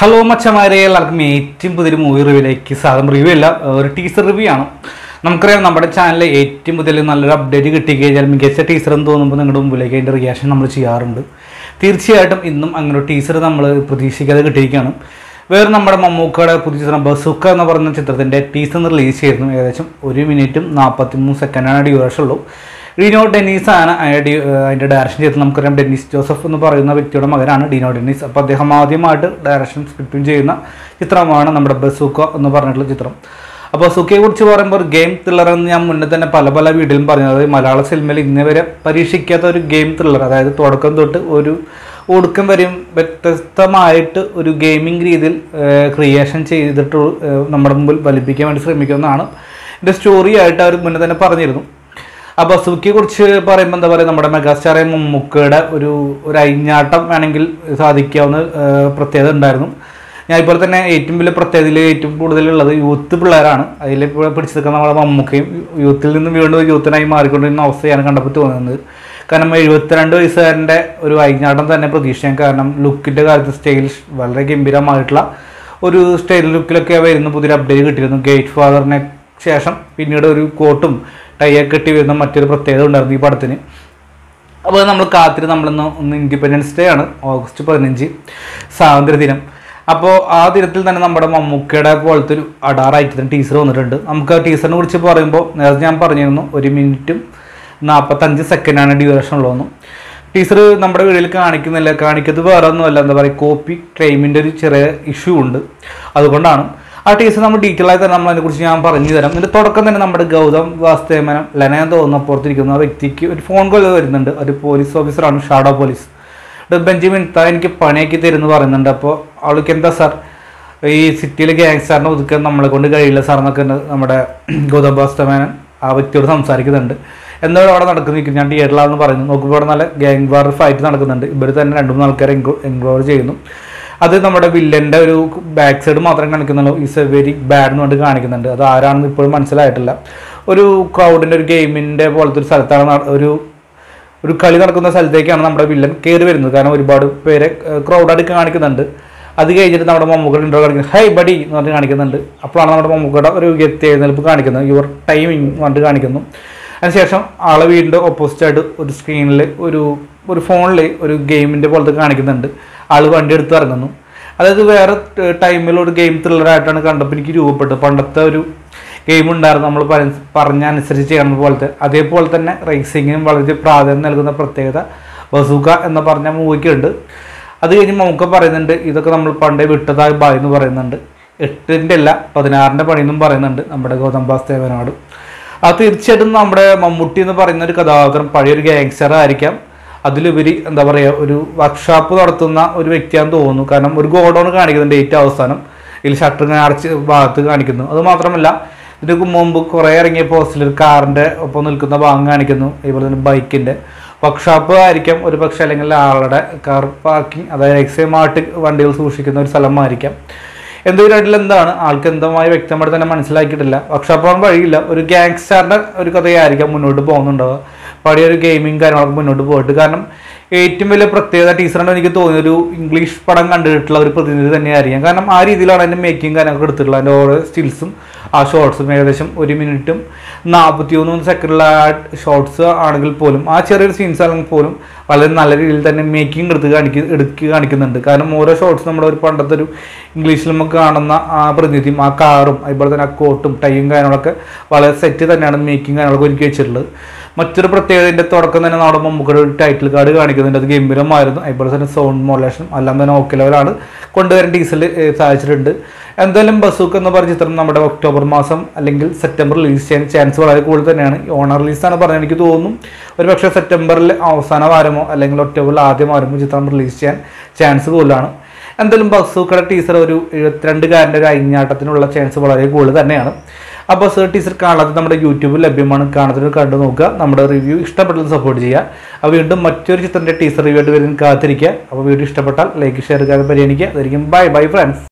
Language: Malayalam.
ഹലോ മച്ചമാരെ എല്ലാവർക്കും ഏറ്റവും പുതിയൊരു മൂവി റിവ്യൂലേക്ക് സാധനം റിവ്യൂ അല്ല ഒരു ടീസർ റിവ്യൂ ആണ് നമുക്കറിയാം നമ്മുടെ ചാനലിൽ ഏറ്റവും പുതിയ നല്ലൊരു അപ്ഡേറ്റ് കിട്ടി കഴിഞ്ഞാൽ മികച്ച ടീച്ചർ എന്ന് തോന്നുമ്പോൾ നിങ്ങളുടെ മുമ്പിലേക്ക് അതിൻ്റെ റിയാക്ഷൻ നമ്മൾ ചെയ്യാറുണ്ട് തീർച്ചയായിട്ടും ഇന്നും അങ്ങനെ ഒരു ടീച്ചർ നമ്മൾ പ്രതീക്ഷിക്കാതെ കിട്ടിയിരിക്കുകയാണ് വേറെ നമ്മുടെ മമ്മൂക്കയുടെ പുതിയ ചിത്രം ബസുക്ക എന്ന് പറയുന്ന ചിത്രത്തിൻ്റെ ടീസർ റിലീസ് ചെയ്തിരുന്നു ഏകദേശം ഒരു മിനിറ്റും നാൽപ്പത്തി മൂന്ന് സെക്കൻഡാണ് ഡ്യൂറേഷൻ ഉള്ളൂ ഡീനോ ഡെന്നീസ് ആണ് അതിൻ്റെ അതിൻ്റെ ഡയറക്ഷൻ ചെയ്തത് നമുക്കറിയാം ഡെന്നീസ് ജോസഫ് എന്ന് പറയുന്ന വ്യക്തിയുടെ മകനാണ് ഡീനോ ഡെന്നീസ് അപ്പോൾ അദ്ദേഹം ആദ്യമായിട്ട് ഡയറക്ഷൻ സ്ക്രിപ്റ്റും ചെയ്യുന്ന ചിത്രമാണ് നമ്മുടെ ബസൂക്ക എന്ന് പറഞ്ഞിട്ടുള്ള ചിത്രം അപ്പോൾ സുഖയെ കുറിച്ച് പറയുമ്പോൾ ഒരു ഗെയിം ത്രില്ലർ എന്ന് ഞാൻ മുന്നേ തന്നെ പല പല വീഡിയോയിലും പറഞ്ഞത് മലയാള സിനിമയിൽ ഇന്നേ വരെ പരീക്ഷിക്കാത്ത ഒരു ഗെയിം ത്രില്ലർ അതായത് തുടക്കം തൊട്ട് ഒരു ഒടുക്കം വരെയും വ്യത്യസ്തമായിട്ട് ഒരു ഗെയിമിംഗ് രീതിയിൽ ക്രിയേഷൻ ചെയ്തിട്ട് ഏഹ് നമ്മുടെ മുമ്പിൽ ഫലിപ്പിക്കാൻ വേണ്ടി ശ്രമിക്കുന്നതാണ് എൻ്റെ സ്റ്റോറി ആയിട്ട് അവർ മുന്നേ തന്നെ പറഞ്ഞിരുന്നു ആ ബസുക്കിയെ കുറിച്ച് പറയുമ്പോൾ എന്താ പറയുക നമ്മുടെ മെഗാസ്റ്റാറെ മമ്മൂക്കയുടെ ഒരു ഒരു അയിഞ്ഞാട്ടം വേണമെങ്കിൽ സാധിക്കാവുന്ന ഏഹ്, പ്രത്യേകത ഉണ്ടായിരുന്നു ഞാൻ ഇപ്പോൾ തന്നെ ഏറ്റവും വലിയ പ്രത്യേകതയിൽ ഏറ്റവും കൂടുതലുള്ളത് യൂത്ത് പിള്ളേരാണ് അതിൽ ഇപ്പോൾ പിടിച്ചു നിൽക്കുന്ന നമ്മുടെ മമ്മൂക്കയും യൂത്തിൽ നിന്ന് വീണ്ടും യൂത്തിനായി മാറിക്കൊണ്ടിരുന്ന അവസ്ഥയാണ് കണ്ടപ്പോൾ തോന്നുന്നത് കാരണം എഴുപത്തിരണ്ട് വയസ്സുകാരൻ്റെ ഒരു അയിഞ്ഞാട്ടം തന്നെ പ്രതീക്ഷിക്കാം കാരണം ലുക്കിൻ്റെ കാര്യത്തിൽ സ്റ്റൈൽ വളരെ ഗംഭീരമായിട്ടുള്ള ഒരു സ്റ്റൈൽ ലുക്കിലൊക്കെ വരുന്ന പുതിയൊരു അപ്ഡേറ്റ് കിട്ടിയിരുന്നു ഗേറ്റ് ഫാദറിനെ ശേഷം പിന്നീട് ഒരു കോട്ടും ടൈയൊക്കെ കെട്ടി വരുന്ന മറ്റൊരു പ്രത്യേകത ഉണ്ടായിരുന്നു ഈ പടത്തിന് അപ്പോൾ നമ്മൾ കാത്തിരി നമ്മളിന്ന് ഒന്ന് ഇൻഡിപെൻഡൻസ് ഡേ ആണ് ഓഗസ്റ്റ് പതിനഞ്ച് സ്വാതന്ത്ര്യ ദിനം അപ്പോൾ ആ ദിനത്തിൽ തന്നെ നമ്മുടെ മമ്മൂക്കയുടെ പോലത്തെ ഒരു അടാറായിട്ട് തന്നെ ടീച്ചർ വന്നിട്ടുണ്ട് നമുക്ക് ആ ടീച്ചറിനെ കുറിച്ച് പറയുമ്പോൾ നേരത്തെ ഞാൻ പറഞ്ഞിരുന്നു ഒരു മിനിറ്റും നാൽപ്പത്തഞ്ച് സെക്കൻഡാണ് ഡ്യൂറേഷൻ ഉള്ളതെന്നും ടീച്ചർ നമ്മുടെ വീഡിയോയിൽ കാണിക്കുന്നില്ല കാണിക്കുന്നത് വേറെ ഒന്നുമല്ല എന്താ പറയുക കോപ്പി ക്ലെയിമിൻ്റെ ഒരു ചെറിയ ഇഷ്യൂ ഉണ്ട് അതുകൊണ്ടാണ് ആ ടീച്ചർ നമ്മൾ ഡീറ്റെയിൽ ആയി തന്നെ നമ്മൾ അതിനെക്കുറിച്ച് ഞാൻ പറഞ്ഞു തരാം ഇതിൻ്റെ തുടക്കം തന്നെ നമ്മുടെ ഗൗതം വാസ്തേമനം ലെനയാൻ തോന്നുന്ന പുറത്തിരിക്കുന്ന ആ വ്യക്തിക്ക് ഒരു ഫോൺ കോൾ വരുന്നുണ്ട് ഒരു പോലീസ് ഓഫീസറാണ് ഷാഡോ പോലീസ് ഇത് ബെഞ്ചമിൻ താ എനിക്ക് പണിയാക്കി തരുമെന്ന് പറയുന്നുണ്ട് അപ്പോൾ അവൾക്ക് എന്താ സാർ ഈ സിറ്റിയിലെ ഗ്യാങ്സ്റ്ററിനെ ഒതുക്കാൻ നമ്മളെ കൊണ്ട് കഴിയില്ല സാർ എന്നൊക്കെ ഉണ്ട് നമ്മുടെ ഗൗതം വാസ്തമേനൻ ആ വ്യക്തിയോട് സംസാരിക്കുന്നുണ്ട് എന്താണ് അവിടെ നടക്കുന്നത് ഞാൻ തിയേറ്ററിലാണെന്ന് പറയുന്നു നോക്കുമ്പോൾ അവിടെ നല്ല ഗ്യാങ് വാർ ഫൈറ്റ് നടക്കുന്നുണ്ട് ഇവർ തന്നെ രണ്ട് മൂന്ന് ആൾക്കാരെ എൻക്വയർ ചെയ്യുന്നു അത് നമ്മുടെ വില്ലൻ്റെ ഒരു ബാക്ക് സൈഡ് മാത്രം കാണിക്കുന്നുള്ളൂ ഈസ് എ വെരി ബാഡ് എന്ന് പറഞ്ഞിട്ട് കാണിക്കുന്നുണ്ട് അത് ആരാണെന്ന് ഇപ്പോഴും മനസ്സിലായിട്ടില്ല ഒരു ക്രൗഡിൻ്റെ ഒരു ഗെയിമിൻ്റെ പോലത്തെ ഒരു സ്ഥലത്താണ് നട- ഒരു ഒരു കളി നടക്കുന്ന സ്ഥലത്തേക്കാണ് നമ്മുടെ വില്ലൻ കയറി വരുന്നത് കാരണം ഒരുപാട് പേരെ ക്രൗഡായിട്ട് കാണിക്കുന്നുണ്ട് അത് കഴിഞ്ഞിട്ട് നമ്മുടെ മമ്മൂക്കയുടെ ഇൻട്രോ കാണിക്കുന്നത് ഹൈ ബഡി എന്ന് പറഞ്ഞ് കാണിക്കുന്നുണ്ട് അപ്പോഴാണ് നമ്മുടെ മമ്മൂക്കയുടെ ഒരു വ്യക്തി എഴുന്നേൽപ്പ് കാണിക്കുന്നത് യുവർ ടൈമിങ് എന്ന് പറഞ്ഞിട്ട് കാണിക്കുന്നു അതിനുശേഷം ആളെ വീടിൻ്റെ ഓപ്പോസിറ്റ് ആയിട്ട് ഒരു സ്ക്രീനിൽ ഒരു ഒരു ഫോണിൽ ഒരു ഗെയിമിൻ്റെ പോലത്തെ കാണിക്കുന്നുണ്ട് ആൾ വണ്ടി എടുത്ത് ഇറങ്ങുന്നു അതായത് വേറെ ടൈമിൽ ഒരു ഗെയിം ത്രില്ലറായിട്ടാണ് കണ്ടപ്പോൾ എനിക്ക് രൂപപ്പെട്ടത് പണ്ടത്തെ ഒരു ഗെയിം ഉണ്ടായിരുന്നു നമ്മൾ പറ- പറഞ്ഞ അനുസരിച്ച് ചെയ്യുന്ന പോലത്തെ അതേപോലെ തന്നെ റേസിങ്ങിനും വളരെ പ്രാധാന്യം നൽകുന്ന പ്രത്യേകത ബസൂക്ക എന്ന് പറഞ്ഞ മൂവിക്കുണ്ട് അത് കഴിഞ്ഞ് നമുക്ക് പറയുന്നുണ്ട് ഇതൊക്കെ നമ്മൾ പണ്ടേ വിട്ടതായി ബായ് എന്ന് പറയുന്നുണ്ട് എട്ടിൻ്റെ അല്ല പതിനാറിൻ്റെ പണി എന്നും പറയുന്നുണ്ട് നമ്മുടെ ഗൗതം ബാസ്തേവനോട് അത് തീർച്ചയായിട്ടും നമ്മുടെ മമ്മൂട്ടി എന്ന് പറയുന്ന ഒരു കഥാപാത്രം പഴയൊരു ഗാങ്സ്റ്റർ ആയിരിക്കാം അതിലുപരി എന്താ പറയുക ഒരു വർക്ക്ഷോപ്പ് നടത്തുന്ന ഒരു വ്യക്തിയാണെന്ന് തോന്നുന്നു കാരണം ഒരു ഗോഡൗൺ കാണിക്കുന്നുണ്ട് ഏറ്റവും അവസാനം ഇതിൽ ഷട്ടർ ഇങ്ങനെ അടച്ച് ഭാഗത്ത് കാണിക്കുന്നു അത് മാത്രമല്ല ഇതിന് മുമ്പ് കുറേ ഇറങ്ങിയ പോസ്റ്റിൽ ഒരു കാറിൻ്റെ ഒപ്പം നിൽക്കുന്ന ഭാഗം കാണിക്കുന്നു അതുപോലെ തന്നെ ബൈക്കിൻ്റെ വർക്ക്ഷോപ്പ് ആയിരിക്കാം ഒരു പക്ഷേ അല്ലെങ്കിൽ ആളുടെ കാർ പാർക്കിംഗ് അതായത് എക്സൈമായിട്ട് വണ്ടികൾ സൂക്ഷിക്കുന്ന ഒരു സ്ഥലമായിരിക്കാം എന്തൊരു എന്താണ് ആൾക്ക് എന്തമായി വ്യക്തമായിട്ട് തന്നെ മനസ്സിലാക്കിയിട്ടില്ല വർക്ക്ഷോപ്പാൻ വഴിയില്ല ഒരു ഗാങ്സ്റ്ററിന്റെ ഒരു കഥയായിരിക്കാം മുന്നോട്ട് പോകുന്നുണ്ടാവുക പഴയ ഒരു ഗെയിമിങ് കാര്യങ്ങളൊക്കെ മുന്നോട്ട് പോയിട്ട് കാരണം ഏറ്റവും വലിയ പ്രത്യേകത ടീച്ചറിന് എനിക്ക് തോന്നിയ ഒരു ഇംഗ്ലീഷ് പടം കണ്ടിട്ടുള്ള ഒരു പ്രതിനിധി തന്നെയായിരിക്കാം കാരണം ആ രീതിയിലാണ് അതിൻ്റെ മേക്കിംഗ് കാര്യങ്ങളൊക്കെ എടുത്തിട്ടുള്ളത് അതിൻ്റെ ഓരോ സ്റ്റിൽസും ആ ഷോർട്സും ഏകദേശം ഒരു മിനിറ്റും നാൽപ്പത്തി മൂന്ന് സെക്കൻഡിലുള്ള ആ ഷോർട്സ് ആണെങ്കിൽ പോലും ആ ചെറിയൊരു സീൻസ് ആണെങ്കിൽ പോലും വളരെ നല്ല രീതിയിൽ തന്നെ മേക്കിംഗ് എടുത്ത് കാണിക്ക എടുക്കുക കാണിക്കുന്നുണ്ട് കാരണം ഓരോ ഷോർട്സ് നമ്മുടെ ഒരു പണ്ടത്തെ ഒരു ഇംഗ്ലീഷിൽ നമുക്ക് കാണുന്ന ആ പ്രതിനിധിയും ആ കാറും അതുപോലെ തന്നെ ആ കോട്ടും ടൈയും കാര്യങ്ങളൊക്കെ വളരെ സെറ്റ് തന്നെയാണ് മേക്കിംഗ് കാര്യങ്ങളൊക്കെ ഒരുക്കി വെച്ചിട്ടുള്ളത് മറ്റൊരു പ്രത്യേകതയുടെ തുടക്കം തന്നെ നമ്മുടെ മമ്മൂക്കയുടെ ഒരു ടൈറ്റിൽ കാർഡ് കാണിക്കുന്നുണ്ട് അത് ഗംഭീരമായിരുന്നു അതുപോലെ തന്നെ സൗണ്ട് മോഡുലേഷൻ എല്ലാം തന്നെ ഓക്കെ ലെവലാണ് കൊണ്ടുവരാൻ ഡീസൽ സാധിച്ചിട്ടുണ്ട് എന്തായാലും ബസൂക്ക് എന്ന് പറഞ്ഞ ചിത്രം നമ്മുടെ ഒക്ടോബർ മാസം അല്ലെങ്കിൽ സെപ്റ്റംബർ റിലീസ് ചെയ്യാൻ ചാൻസ് വളരെ കൂടുതൽ തന്നെയാണ് ഓണർ റിലീസാണ് പറഞ്ഞത് എനിക്ക് തോന്നുന്നു ഒരു പക്ഷേ സെപ്റ്റംബറിൽ അവസാന വാരമോ അല്ലെങ്കിൽ ഒക്ടോബറിൽ ആദ്യ വാരമോ ചിത്രം റിലീസ് ചെയ്യാൻ ചാൻസ് കൂടുതലാണ് എന്തായാലും ബസൂക്കയുടെ ടീച്ചർ ഒരു എഴുപത്തിരണ്ടുകാരൻ്റെ ഒരു അഴിഞ്ഞാട്ടത്തിനുള്ള ചാൻസ് വളരെ കൂടുതൽ തന്നെയാണ് ആ ബസ് ടീച്ചർ കാണാതെ നമ്മുടെ യൂട്യൂബിൽ ലഭ്യമാണ് കാണാത്തവർ കണ്ടു നോക്കുക നമ്മുടെ റിവ്യൂ ഇഷ്ടപ്പെട്ടത് സപ്പോർട്ട് ചെയ്യുക അപ്പോൾ വീണ്ടും മറ്റൊരു ചിത്രത്തിൻ്റെ ടീച്ചർ റിവ്യൂ ആയിട്ട് വരുന്ന കാത്തിരിക്കുക അപ്പോൾ വീഡിയോ ഇഷ്ടപ്പെട്ടാൽ ലൈക്ക് ഷെയർ ചെയ്യാതെ പരിഗണിക്കുക അതായിരിക്കും ബൈ ബൈ ഫ്രണ്ട്സ്